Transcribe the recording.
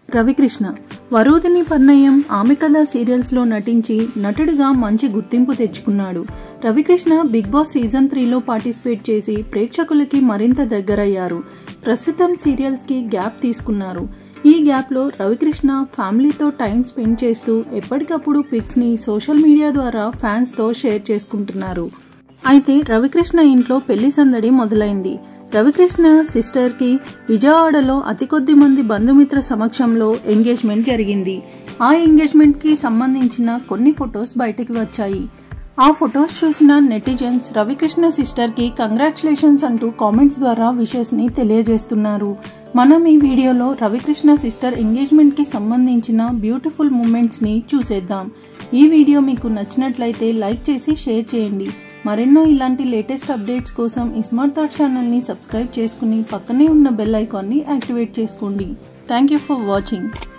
రవికృష్ణ వరూధిని పర్ణయం ఆమె కథ సీరియల్స్లో నటించి నటుడిగా మంచి గుర్తింపు తెచ్చుకున్నాడు రవికృష్ణ బిగ్ బాస్ సీజన్ త్రీలో పార్టిసిపేట్ చేసి ప్రేక్షకులకి మరింత దగ్గరయ్యారు ప్రస్తుతం సీరియల్స్కి గ్యాప్ తీసుకున్నారు ఈ గ్యాప్లో రవికృష్ణ ఫ్యామిలీతో టైం స్పెండ్ చేస్తూ ఎప్పటికప్పుడు పిక్స్ని సోషల్ మీడియా ద్వారా ఫ్యాన్స్తో షేర్ చేసుకుంటున్నారు అయితే రవికృష్ణ ఇంట్లో పెళ్లి సందడి మొదలైంది రవికృష్ణ సిస్టర్కి విజయవాడలో అతి కొద్ది మంది బంధుమిత్ర సమక్షంలో ఎంగేజ్మెంట్ జరిగింది ఆ ఎంగేజ్మెంట్కి సంబంధించిన కొన్ని ఫొటోస్ బయటకు వచ్చాయి ఆ ఫొటోస్ చూసిన నెటిజన్స్ రవికృష్ణ సిస్టర్కి కంగ్రాచులేషన్స్ అంటూ కామెంట్స్ ద్వారా విషెస్ని తెలియజేస్తున్నారు మనం ఈ వీడియోలో రవికృష్ణ సిస్టర్ ఎంగేజ్మెంట్కి సంబంధించిన బ్యూటిఫుల్ మూమెంట్స్ని చూసేద్దాం ఈ వీడియో మీకు నచ్చినట్లయితే లైక్ చేసి షేర్ చేయండి మరెన్నో ఇలాంటి లేటెస్ట్ అప్డేట్స్ కోసం ఈ స్మార్ట్ థాట్ ఛానల్ని సబ్స్క్రైబ్ చేసుకుని పక్కనే ఉన్న బెల్ ఐకాన్ని యాక్టివేట్ చేసుకోండి థ్యాంక్ యూ ఫర్ వాచింగ్